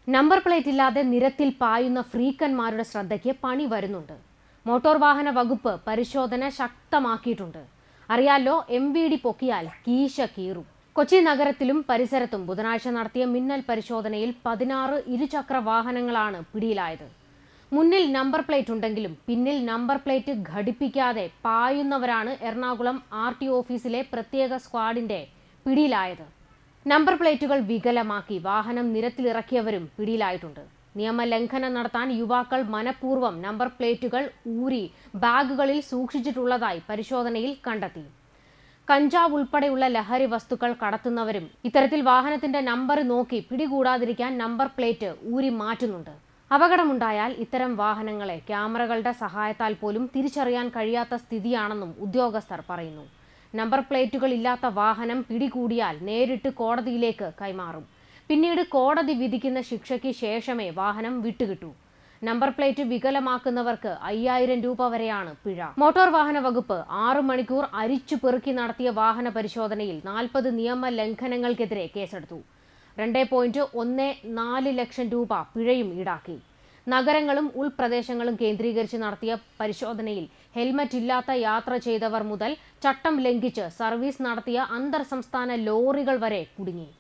number plate ഇല്ലാതെ നിരത്തിൽ പായുന്ന ഫ്രീക്കന്മാരുടെ ശ്രദ്ധയ്ക്ക് പണി വരുന്നുണ്ട് മോട്ടോർ വാഹന വകുപ്പ് പരിശോധന ശക്തമാക്കിയിട്ടുണ്ട് അറിയാലോ എം വി ഡി പൊക്കിയാൽ കീശ കീറും കൊച്ചി നഗരത്തിലും പരിസരത്തും ബുധനാഴ്ച നടത്തിയ മിന്നൽ പരിശോധനയിൽ പതിനാറ് ഇരുചക്ര വാഹനങ്ങളാണ് പിടിയിലായത് മുന്നിൽ നമ്പർ പ്ലേറ്റ് ഉണ്ടെങ്കിലും പിന്നിൽ നമ്പർ പ്ലേറ്റ് ഘടിപ്പിക്കാതെ പായുന്നവരാണ് എറണാകുളം ആർ ടി ഓഫീസിലെ പ്രത്യേക സ്ക്വാഡിന്റെ പിടിയിലായത് നമ്പർ പ്ലേറ്റുകൾ വികലമാക്കി വാഹനം നിരത്തിലിറക്കിയവരും പിടിയിലായിട്ടുണ്ട് നിയമലംഘനം നടത്താൻ യുവാക്കൾ മനഃപൂർവ്വം നമ്പർ പ്ലേറ്റുകൾ ഊരി ബാഗുകളിൽ സൂക്ഷിച്ചിട്ടുള്ളതായി പരിശോധനയിൽ കണ്ടെത്തി കഞ്ചാവ് ഉൾപ്പെടെയുള്ള ലഹരി വസ്തുക്കൾ കടത്തുന്നവരും ഇത്തരത്തിൽ വാഹനത്തിന്റെ നമ്പർ നോക്കി പിടികൂടാതിരിക്കാൻ നമ്പർ പ്ലേറ്റ് ഊരി മാറ്റുന്നുണ്ട് അപകടമുണ്ടായാൽ ഇത്തരം വാഹനങ്ങളെ ക്യാമറകളുടെ സഹായത്താൽ പോലും തിരിച്ചറിയാൻ കഴിയാത്ത സ്ഥിതിയാണെന്നും ഉദ്യോഗസ്ഥർ പറയുന്നു നമ്പർ പ്ലേറ്റുകൾ ഇല്ലാത്ത വാഹനം പിടികൂടിയാൽ നേരിട്ട് കോടതിയിലേക്ക് കൈമാറും പിന്നീട് കോടതി വിധിക്കുന്ന ശിക്ഷയ്ക്ക് ശേഷമേ വാഹനം വിട്ടുകിട്ടൂ നമ്പർ പ്ലേറ്റ് വികലമാക്കുന്നവർക്ക് അയ്യായിരം രൂപ വരെയാണ് പിഴ മോട്ടോർ വാഹന വകുപ്പ് ആറു മണിക്കൂർ അരിച്ചു പെറുക്കി നടത്തിയ വാഹന പരിശോധനയിൽ നാൽപ്പത് നിയമ ലംഘനങ്ങൾക്കെതിരെ കേസെടുത്തു രണ്ട് പോയിന്റ് ഒന്ന് നാല് ലക്ഷം രൂപ പിഴയും ഈടാക്കി നഗരങ്ങളും ഉൾപ്രദേശങ്ങളും കേന്ദ്രീകരിച്ച് നടത്തിയ പരിശോധനയിൽ ഹെൽമറ്റ് ഇല്ലാത്ത യാത്ര ചെയ്തവർ മുതൽ ചട്ടം ലംഘിച്ച് സർവീസ് നടത്തിയ അന്തർ സംസ്ഥാന ലോറികൾ വരെ കുടുങ്ങി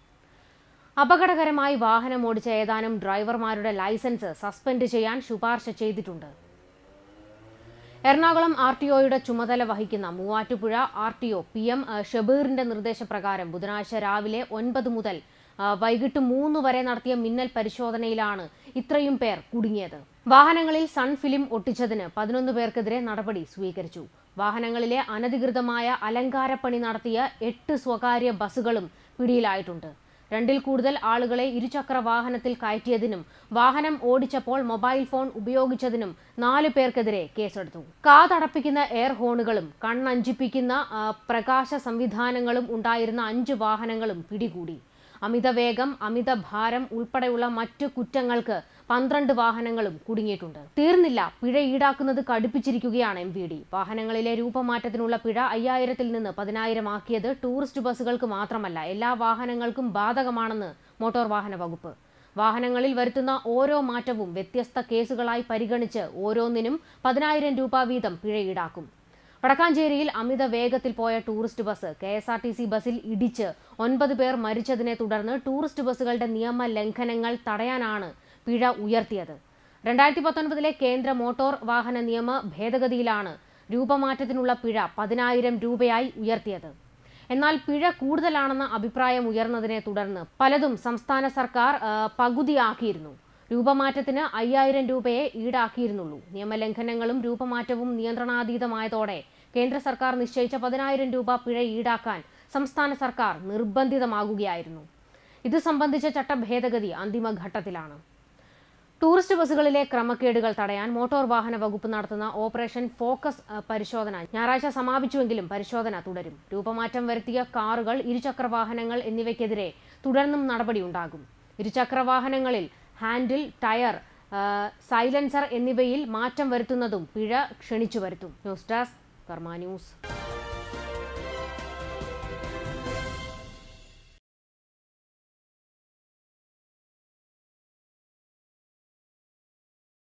അപകടകരമായി വാഹനം ഓടിച്ച ഏതാനും ഡ്രൈവർമാരുടെ ലൈസൻസ് സസ്പെൻഡ് ചെയ്യാൻ ശുപാർശ ചെയ്തിട്ടുണ്ട് എറണാകുളം ആർ ടി ഒയുടെ ചുമതല വഹിക്കുന്ന Muvattupuzha R T O P M ഷബീറിന്റെ നിർദ്ദേശപ്രകാരം ബുധനാഴ്ച രാവിലെ ഒൻപത് മുതൽ ആ, വൈകിട്ട് മൂന്ന് വരെ നടത്തിയ മിന്നൽ പരിശോധനയിലാണ് ഇത്രയും പേർ കുടുങ്ങിയത് വാഹനങ്ങളിൽ സൺ ഫിലിം ഒട്ടിച്ചതിന് പതിനൊന്ന് പേർക്കെതിരെ നടപടി സ്വീകരിച്ചു വാഹനങ്ങളിലെ അനധികൃതമായ അലങ്കാരപ്പണി നടത്തിയ എട്ട് സ്വകാര്യ ബസ്സുകളും പിടിയിലായിട്ടുണ്ട് രണ്ടിൽ കൂടുതൽ ആളുകളെ ഇരുചക്ര വാഹനത്തിൽ കയറ്റിയതിനും വാഹനം ഓടിച്ചപ്പോൾ മൊബൈൽ ഫോൺ ഉപയോഗിച്ചതിനും നാല് പേർക്കെതിരെ കേസെടുത്തു കാതടപ്പിക്കുന്ന എയർ ഹോണുകളും കണ്ണഞ്ചിപ്പിക്കുന്ന ആ, പ്രകാശ സംവിധാനങ്ങളും ഉണ്ടായിരുന്ന അഞ്ച് വാഹനങ്ങളും പിടികൂടി അമിത വേഗം അമിത ഭാരം ഉൾപ്പെടെയുള്ള മറ്റു കുറ്റങ്ങൾക്ക് പന്ത്രണ്ട് വാഹനങ്ങളും കുടുങ്ങിയിട്ടുണ്ട് തീർന്നില്ല പിഴ ഈടാക്കുന്നത് കടുപ്പിച്ചിരിക്കുകയാണ് എം വി ഡി വാഹനങ്ങളിലെ രൂപമാറ്റത്തിനുള്ള പിഴ അയ്യായിരത്തിൽ നിന്ന് പതിനായിരം ആക്കിയത് ടൂറിസ്റ്റ് ബസ്സുകൾക്ക് മാത്രമല്ല എല്ലാ വാഹനങ്ങൾക്കും ബാധകമാണെന്ന് മോട്ടോർ വാഹന വകുപ്പ് വാഹനങ്ങളിൽ വരുത്തുന്ന ഓരോ മാറ്റവും വ്യത്യസ്ത കേസുകളായി പരിഗണിച്ച് ഓരോന്നിനും പതിനായിരം രൂപ വീതം പിഴ ഈടാക്കും വടക്കാഞ്ചേരിയിൽ അമിത വേഗത്തിൽ പോയ tourist bus K S R T C ബസ്സിൽ ഇടിച്ച് ഒൻപത് പേർ മരിച്ചതിനെ തുടർന്ന് ടൂറിസ്റ്റ് ബസ്സുകളുടെ നിയമ ലംഘനങ്ങൾ തടയാനാണ് പിഴ ഉയർത്തിയത് രണ്ടായിരത്തി പത്തൊൻപതിലെ കേന്ദ്ര മോട്ടോർ വാഹന നിയമ ഭേദഗതിയിലാണ് രൂപമാറ്റത്തിനുള്ള പിഴ പതിനായിരം രൂപയായി ഉയർത്തിയത് എന്നാൽ പിഴ കൂടുതലാണെന്ന അഭിപ്രായം ഉയർന്നതിനെ തുടർന്ന് പലതും സംസ്ഥാന സർക്കാർ ആ, പകുതിയാക്കിയിരുന്നു രൂപമാറ്റത്തിന് അയ്യായിരം രൂപയെ ഈടാക്കിയിരുന്നുള്ളൂ നിയമലംഘനങ്ങളും രൂപമാറ്റവും നിയന്ത്രണാതീതമായതോടെ കേന്ദ്ര സർക്കാർ നിശ്ചയിച്ച പതിനായിരം രൂപ പിഴ ഈടാക്കാൻ സംസ്ഥാന സർക്കാർ നിർബന്ധിതമാകുകയായിരുന്നു ഇത് സംബന്ധിച്ച ചട്ടഭേദഗതി അന്തിമഘട്ടത്തിലാണ് ടൂറിസ്റ്റ് ബസ്സുകളിലെ ക്രമക്കേടുകൾ തടയാൻ മോട്ടോർ വാഹന വകുപ്പ് നടത്തുന്ന ഓപ്പറേഷൻ ഫോക്കസ് അഹ്, പരിശോധന ഞായറാഴ്ച സമാപിച്ചുവെങ്കിലും പരിശോധന തുടരും രൂപമാറ്റം വരുത്തിയ കാറുകൾ ഇരുചക്ര വാഹനങ്ങൾ എന്നിവയ്ക്കെതിരെ തുടർന്നും നടപടിയുണ്ടാകും ഇരുചക്ര വാഹനങ്ങളിൽ ഹാൻഡിൽ ടയർ ആ, സൈലൻസർ എന്നിവയിൽ മാറ്റം വരുത്തുന്നതും പിഴ ക്ഷണിച്ചു വരുത്തും ന്യൂസ് ഡെസ്ക് കർമ്മ ന്യൂസ്